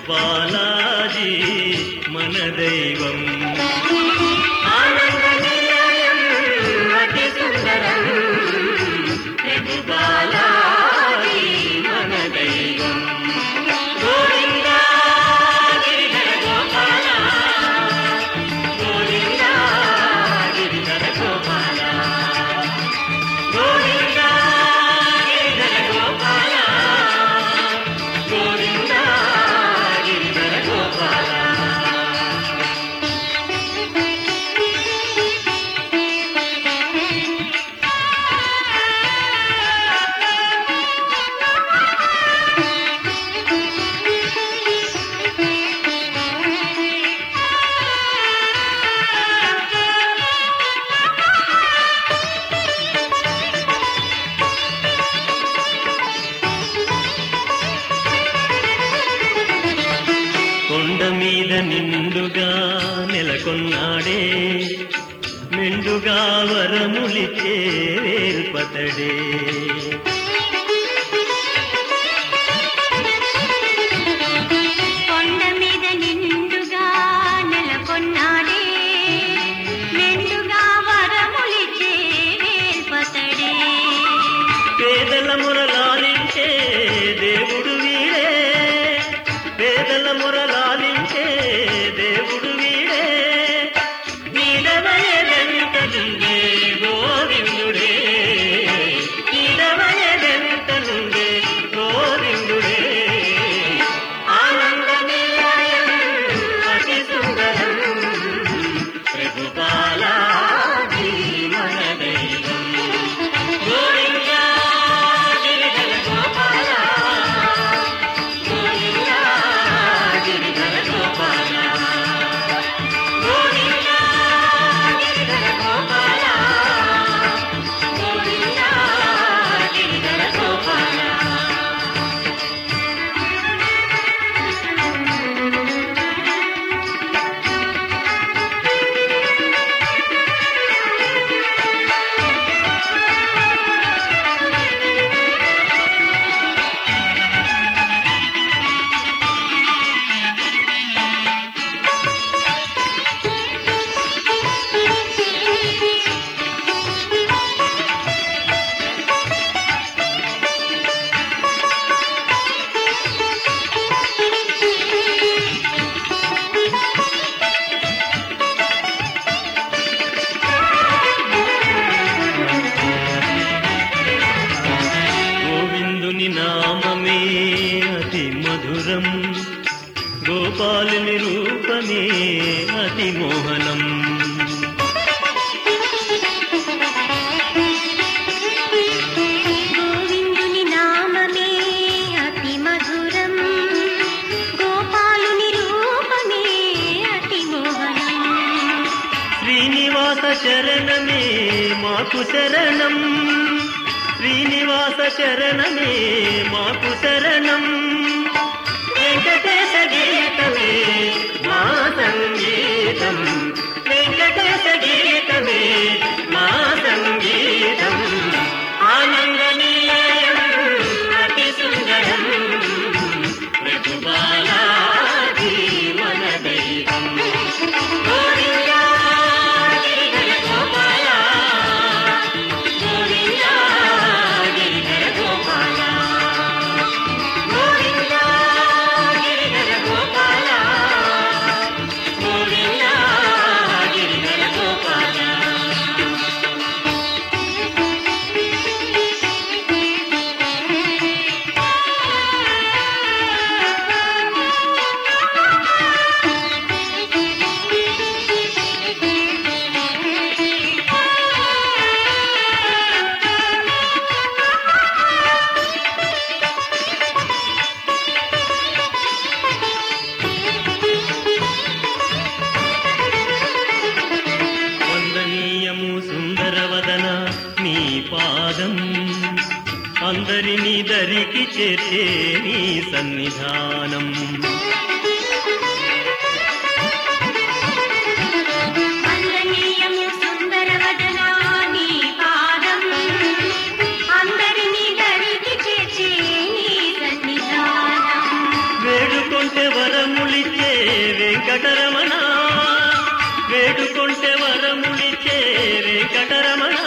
బాలాజీ మన దైవం ఆనంద నిలయం అతి సుందరం ప్రభు బాలాజీ మన దైవం గోవిందా గిరిధర గోపాల గోవిందా గిరిధర గోపాల గోవిందా గిరిధర గోపాల గోవిందా గిరిధర గోపాల కొండ మీద నిండుగా నెలకొన్నాడే మెండుగా వరములిచ్చే వేల్పతడే కొండ మీద నిండుగా నెలకొన్నాడే మెండుగా వరములిచ్చే వేల్పతడే పేదల మురలాలించే దేవుడు వీడే పేదల మురలాలించే దేవుడు వీడే నీడవయ వెంటనుండే గోవిందుడే నీడవయ వెంటనుండే గోవిందుడే ఆనంద నిలయం అతి సుందరం ప్రభు బాలాజీ మన దైవం గోవిందా గిరిధర గోపాల గోవిందా గిరిధర గోపాల గోవిందా గిరిధర గోపాల గోవిందా గిరిధర గోపాల గోవిందుని నామమే అతి మధురం గోపాలుని రూపమే అతి మోహనం గోవిందుని నామమే అతి మధురం గోపాలుని రూపమే అతి మోహనం శ్రీనివాస శరణమే మాకు శరణం శ్రీనివాస శరణమే మాకు శరణం వెంకటేశ గీతమే మా సంగీతం వెంకటేశ గీతమే మా సంగీతం ఆనంద నిలయం అతి సుందరం ప్రభు బాలాజీ మన దైవం గోవిందా గిరిధర గోపాల గోవిందా గిరిధర గోపాల గోవిందా గిరిధర గోపాల గోవిందా గిరిధర గోపాల వందనీయము సుందరవదన నీ పాదం అందరినీ దరికి చేర్చే నీ సన్నిధానం వందనీయము సుందరవదనా నీ పాదం అందరినీ దరికి చేర్చే నీ సన్నిధానం వేడుకొంటే వర వెంకటరమణ వేడుకొంటే వరములిచ్చే వెంకటరమణ